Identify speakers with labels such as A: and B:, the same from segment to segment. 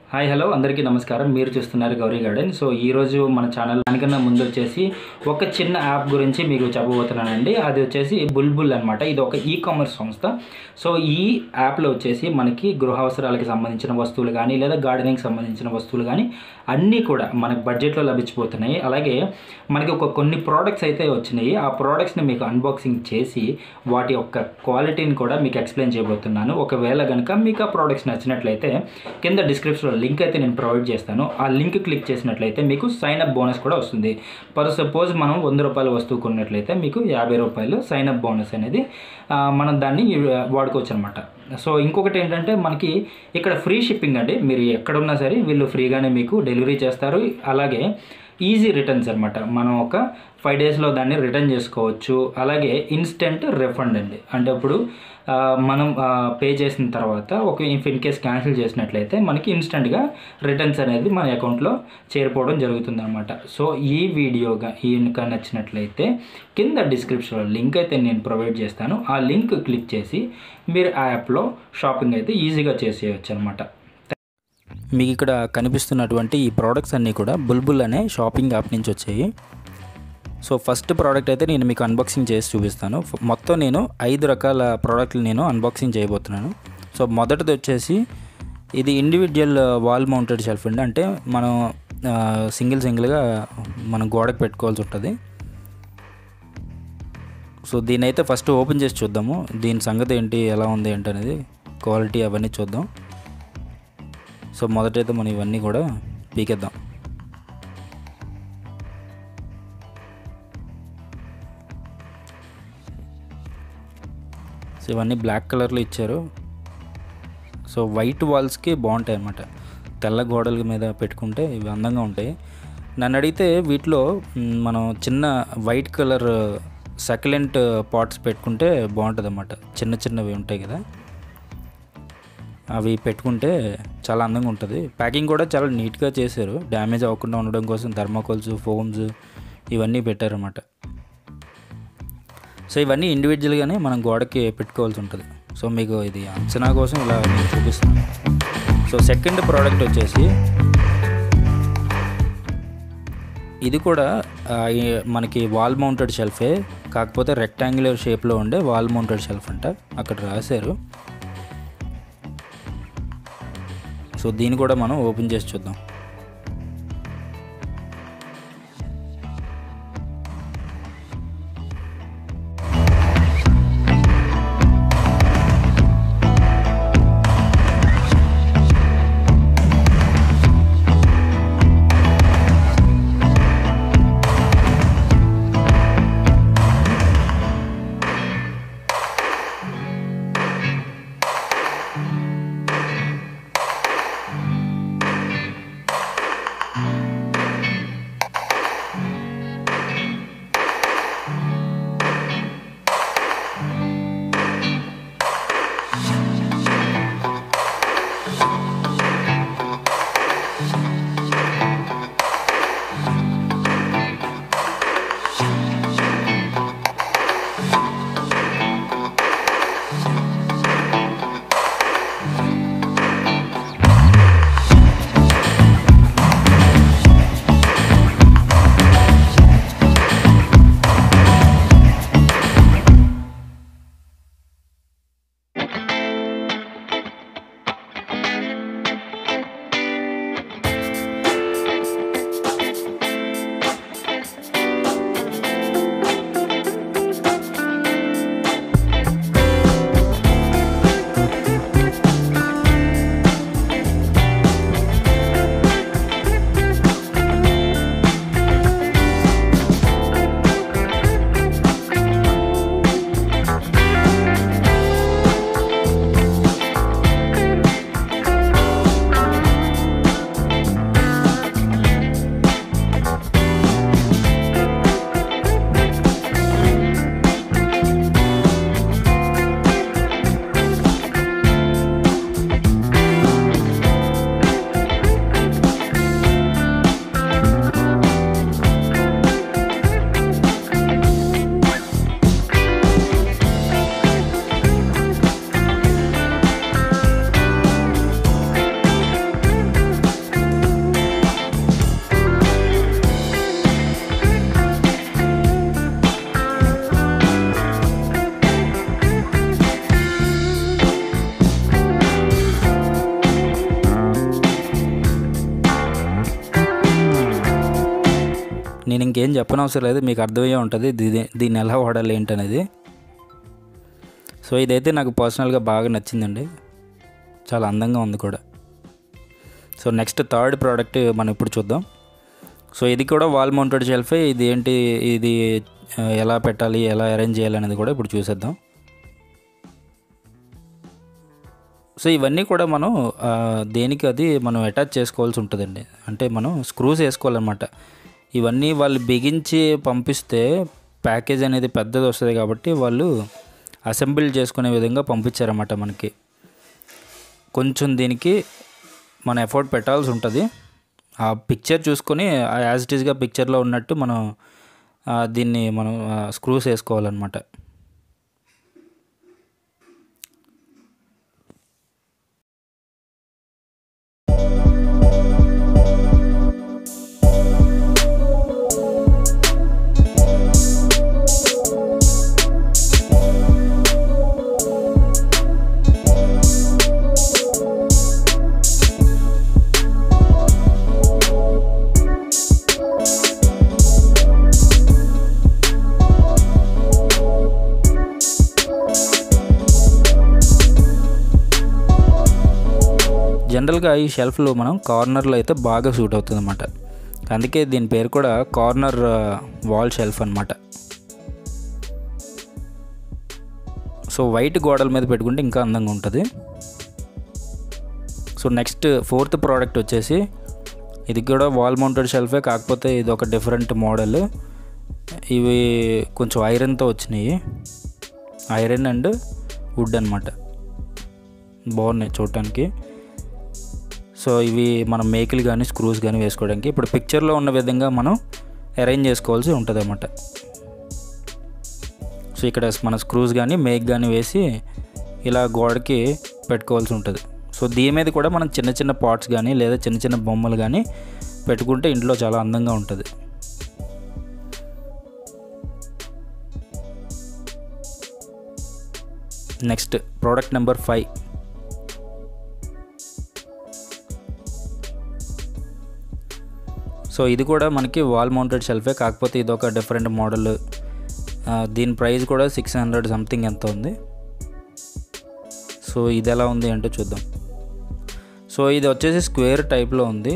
A: hi hello అందరికీ నమస్కారం మీరు చూస్తున్నారు గౌరీ గార్డెన్ సో ఈరోజు మన ఛానల్ దానికన్నా ముందు వచ్చేసి ఒక చిన్న యాప్ గురించి మీకు చెప్పబోతున్నానండి అది వచ్చేసి బుల్బుల్ అనమాట ఇది ఒక ఈ కామర్స్ సంస్థ సో ఈ యాప్లో వచ్చేసి మనకి గృహ అవసరాలకి సంబంధించిన వస్తువులు కానీ లేదా గార్డెనింగ్ సంబంధించిన వస్తువులు కానీ అన్నీ కూడా మనకి బడ్జెట్లో లభించిపోతున్నాయి అలాగే మనకి ఒక కొన్ని ప్రోడక్ట్స్ అయితే వచ్చినాయి ఆ ప్రోడక్ట్స్ని మీకు అన్బాక్సింగ్ చేసి వాటి యొక్క క్వాలిటీని కూడా మీకు ఎక్స్ప్లెయిన్ చేయబోతున్నాను ఒకవేళ కనుక మీకు ఆ ప్రోడక్ట్స్ నచ్చినట్లయితే కింద డిస్క్రిప్షన్లో లింక్ అయితే నేను ప్రొవైడ్ చేస్తాను ఆ లింక్ క్లిక్ చేసినట్లయితే మీకు సైన్ అప్ బోనస్ కూడా వస్తుంది పర్ సపోజ్ మనం వంద రూపాయల వస్తువు కొన్నట్లయితే మీకు యాభై రూపాయలు సైన్ అప్ బోనస్ అనేది ఆ, మనం దాన్ని వాడుకోవచ్చు అనమాట సో ఇంకొకటి ఏంటంటే మనకి ఇక్కడ ఫ్రీ షిప్పింగ్ అండి మీరు ఎక్కడున్నా సరే వీళ్ళు ఫ్రీగానే మీకు డెలివరీ చేస్తారు అలాగే ఈజీ రిటర్న్స్ అనమాట మనం ఒక ఫైవ్ డేస్లో దాన్ని రిటర్న్ చేసుకోవచ్చు అలాగే ఇన్స్టెంట్ రిఫండ్ అండి అంటే ఇప్పుడు ఆ, మనం పే చేసిన తర్వాత ఒక ఇఫ్ ఇన్ కేస్ క్యాన్సిల్ చేసినట్లయితే మనకి ఇన్స్టెంట్గా రిటర్న్స్ అనేది మన అకౌంట్లో చేరిపోవడం జరుగుతుంది అనమాట సో ఈ వీడియోగా ఈ కనుక నచ్చినట్లయితే కింద డిస్క్రిప్షన్లో లింక్ అయితే నేను ప్రొవైడ్ చేస్తాను ఆ లింక్ క్లిక్ చేసి మీరు ఆ యాప్లో షాపింగ్ అయితే ఈజీగా చేసేయచ్చు అనమాట మీకు ఇక్కడ కనిపిస్తున్నటువంటి ఈ ప్రోడక్ట్స్ అన్నీ కూడా బుల్బుల్ అనే షాపింగ్ యాప్ నుంచి వచ్చాయి సో ఫస్ట్ ప్రోడక్ట్ అయితే నేను మీకు అన్బాక్సింగ్ చేసి చూపిస్తాను ఫ- మొత్తం నేను ఐదు రకాల ప్రోడక్ట్లు నేను అన్బాక్సింగ్ చేయబోతున్నాను సో మొదటిది వచ్చేసి ఇది ఇండివిజువల్ వాల్ మౌంటెడ్ షెల్ఫ్ అండి అంటే మనం ఆ, సింగిల్ సింగిల్గా మనం గోడకు పెట్టుకోవాల్సి ఉంటుంది సో దీని అయితే ఫస్ట్ ఓపెన్ చేసి చూద్దాము దీని సంగతి ఏంటి ఎలా ఉంది ఏంటి అనేది క్వాలిటీ అవన్నీ చూద్దాం సో మొదటైతే మనం ఇవన్నీ కూడా పీకేద్దాం సో ఇవన్నీ బ్లాక్ కలర్లో ఇచ్చారు సో వైట్ వాల్స్కి బాగుంటాయి అన్నమాట తెల్ల గోడల మీద పెట్టుకుంటే ఇవి అందంగా ఉంటాయి నన్ను అడిగితే వీటిలో మ్, మనం చిన్న వైట్ కలర్ సక్లెంట్ పాట్స్ పెట్టుకుంటే బాగుంటుంది అన్నమాట చిన్న చిన్నవి ఉంటాయి కదా అవి పెట్టుకుంటే చాలా అందంగా ఉంటుంది ప్యాకింగ్ కూడా చాలా నీట్గా చేశారు డ్యామేజ్ అవ్వకుండా ఉండడం కోసం థర్మాకోల్స్ ఫోమ్స్ ఇవన్నీ పెట్టారన్నమాట సో ఇవన్నీ ఇండివిజువల్గానే మనం గోడకి పెట్టుకోవాల్సి ఉంటుంది సో మీకు ఇది అంచనా కోసం ఇలా నేను చూపిస్తున్నాను సో సెకండ్ ప్రోడక్ట్ వచ్చేసి ఇది కూడా ఆ, ఈ మనకి వాల్ మౌంటెడ్ షెల్ఫే కాకపోతే రెక్టాంగులర్ షేప్లో ఉండే వాల్ మౌంటెడ్ షెల్ఫ్ అంట అక్కడ రాశారు సో దీన్ని కూడా మనం ఓపెన్ చేసి చూద్దాం ఇంకేం చెప్పనవసరం లేదు మీకు అర్థమయ్యే ఉంటుంది దీని దీన్ని ఎలా వాడాలి ఏంటనేది సో ఇదైతే నాకు పర్సనల్గా బాగా నచ్చిందండి చాలా అందంగా ఉంది కూడా సో నెక్స్ట్ థర్డ్ ప్రోడక్ట్ మనం ఇప్పుడు చూద్దాం సో ఇది కూడా వాల్ మౌంటెడ్ షెల్ఫే ఇది ఏంటి ఇది ఆ, ఎలా పెట్టాలి ఎలా అరేంజ్ చేయాలి అనేది కూడా ఇప్పుడు చూసేద్దాం సో ఇవన్నీ కూడా మనం ఆ, దేనికి అది మనం అటాచ్ చేసుకోవాల్సి ఉంటుందండి అంటే మనం స్క్రూస్ వేసుకోవాలన్నమాట ఇవన్నీ వాళ్ళు బిగించి పంపిస్తే ప్యాకేజ్ అనేది పెద్దది వస్తుంది కాబట్టి వాళ్ళు అసెంబుల్ చేసుకునే విధంగా పంపించారన్నమాట మనకి కొంచెం దీనికి మన ఎఫర్ట్ పెట్టాల్సి ఉంటుంది ఆ పిక్చర్ చూసుకొని యాజ్ ఇట్ ఈస్గా పిక్చర్లో ఉన్నట్టు మనం ఆ, దీన్ని మనం స్క్రూస్ వేసుకోవాలన్నమాట జనరల్గా ఈ షెల్ఫ్లో మనం కార్నర్లో అయితే బాగా సూట్ అవుతుంది అనమాట అందుకే దీని పేరు కూడా కార్నర్ వాల్ షెల్ఫ్ అనమాట సో వైట్ గోడల మీద పెట్టుకుంటే ఇంకా అందంగా ఉంటుంది సో నెక్స్ట్ ఫోర్త్ ప్రోడక్ట్ వచ్చేసి ఇది కూడా వాల్ మౌంటెడ్ షెల్ఫే కాకపోతే ఇది ఒక డిఫరెంట్ మోడల్ ఇవి కొంచెం ఐరన్తో వచ్చినాయి ఐరన్ అండ్ వుడ్ అనమాట బాగున్నాయి చూడటానికి సో ఇవి మనం మేకులు కానీ స్క్రూస్ కానీ వేసుకోవడానికి ఇప్పుడు పిక్చర్లో ఉన్న విధంగా మనం అరేంజ్ చేసుకోవాల్సి ఉంటుంది అన్నమాట సో ఇక్కడ మన స్క్రూస్ కానీ మేక్ కానీ వేసి ఇలా గోడకి పెట్టుకోవాల్సి ఉంటుంది సో దీని మీద కూడా మనం చిన్న చిన్న పాట్స్ కానీ లేదా చిన్న చిన్న బొమ్మలు కానీ పెట్టుకుంటే ఇంట్లో చాలా అందంగా ఉంటుంది next product number five so ఇది కూడా మనకి వాల్ మౌంటెడ్ షెల్ఫే కాకపోతే ఇది ఒక డిఫరెంట్ మోడల్ దీని ప్రైస్ కూడా సిక్స్ హండ్రెడ్ సంథింగ్ ఎంత ఉంది సో ఇది ఎలా ఉంది అంటే చూద్దాం సో ఇది వచ్చేసి స్క్వేర్ టైప్లో ఉంది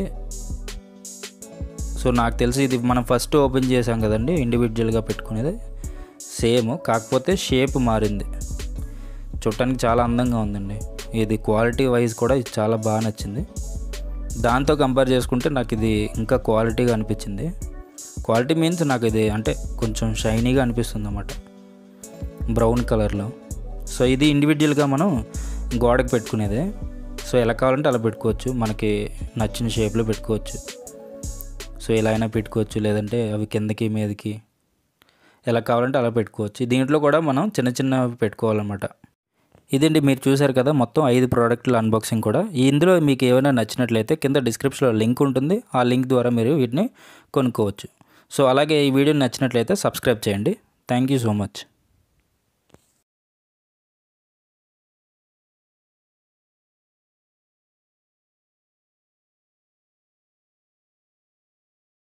A: సో నాకు తెలిసి ఇది మనం ఫస్ట్ ఓపెన్ చేసాం కదండి ఇండివిజువల్గా పెట్టుకునేది సేమ్ కాకపోతే షేప్ మారింది చూడటానికి చాలా అందంగా ఉందండి ఇది క్వాలిటీ వైజ్ కూడా ఇది చాలా బాగా నచ్చింది దాంతో కంపేర్ చేసుకుంటే నాకు ఇది ఇంకా క్వాలిటీగా అనిపించింది క్వాలిటీ మీన్స్ నాకు ఇది అంటే కొంచెం షైనీగా అనిపిస్తుంది అన్నమాట బ్రౌన్ కలర్లో సో ఇది ఇండివిజువల్గా మనం గోడకు పెట్టుకునేదే సో ఎలా కావాలంటే అలా పెట్టుకోవచ్చు మనకి నచ్చిన షేప్లో పెట్టుకోవచ్చు సో ఇలా అయినా పెట్టుకోవచ్చు లేదంటే అవి కిందకి మీదకి ఎలా కావాలంటే అలా పెట్టుకోవచ్చు దీంట్లో కూడా మనం చిన్న చిన్నవి పెట్టుకోవాలన్నమాట ఇదండి మీరు చూసారు కదా మొత్తం ఐదు ప్రోడక్టుల అన్బాక్సింగ్ కూడా ఇందులో మీకు ఏమైనా నచ్చినట్లయితే కింద డిస్క్రిప్షన్లో లింక్ ఉంటుంది ఆ లింక్ ద్వారా మీరు వీటిని కొనుక్కోవచ్చు సో అలాగే ఈ వీడియో నచ్చినట్లయితే సబ్స్క్రైబ్ చేయండి థ్యాంక్ యూ సో మచ్